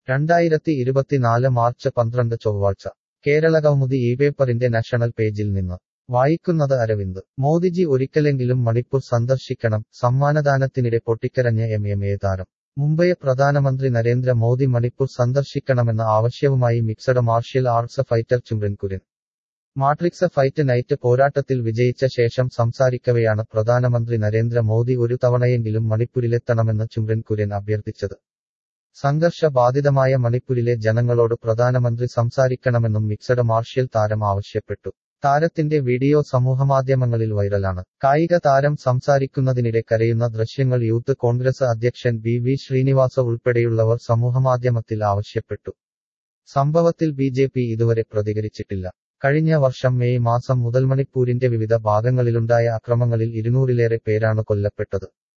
രണ്ടായിരത്തി ഇരുപത്തിനാല് മാർച്ച് പന്ത്രണ്ട് ചൊവ്വാഴ്ച കേരളകൗമുദി ഈ പേപ്പറിന്റെ നാഷണൽ പേജിൽ നിന്ന് വായിക്കുന്നത് അരവിന്ദ് മോദിജി ഒരിക്കലെങ്കിലും മണിപ്പൂർ സന്ദർശിക്കണം സമ്മാനദാനത്തിനിടെ പൊട്ടിക്കരഞ്ഞ എം എം എ താരം മുംബൈ പ്രധാനമന്ത്രി നരേന്ദ്ര മോദി മണിപ്പൂർ സന്ദർശിക്കണമെന്ന ആവശ്യവുമായി mixed martial arts fighter Chungreng Koren Matrix fight night പോരാട്ടത്തിൽ വിജയിച്ച ശേഷം സംസാരിക്കവെയാണ് പ്രധാനമന്ത്രി നരേന്ദ്ര മോദി ഒരു തവണയെങ്കിലും മണിപ്പൂരിലെത്തണമെന്ന് ചുംറൻ കുര്യൻ അഭ്യർത്ഥിച്ചത് സംഘർഷ ബാധിതമായ മണിപ്പൂരിലെ ജനങ്ങളോട് പ്രധാനമന്ത്രി സംസാരിക്കണമെന്നും മിക്സഡ് മാർഷ്യൽ താരം ആവശ്യപ്പെട്ടു താരത്തിന്റെ വീഡിയോ സമൂഹമാധ്യമങ്ങളിൽ വൈറലാണ് കായിക താരം സംസാരിക്കുന്നതിനിടെ കരയുന്ന ദൃശ്യങ്ങൾ യൂത്ത് കോൺഗ്രസ് അധ്യക്ഷൻ ബി വി ശ്രീനിവാസ ഉൾപ്പെടെയുള്ളവർ സമൂഹമാധ്യമത്തിൽ ആവശ്യപ്പെട്ടു സംഭവത്തിൽ ബി ജെ പി ഇതുവരെ പ്രതികരിച്ചിട്ടില്ല കഴിഞ്ഞ വർഷം മെയ് മാസം മുതൽ മണിപ്പൂരിന്റെ വിവിധ ഭാഗങ്ങളിലുണ്ടായ അക്രമങ്ങളിൽ ഇരുന്നൂറിലേറെ പേരാണ് കൊല്ലപ്പെട്ടത്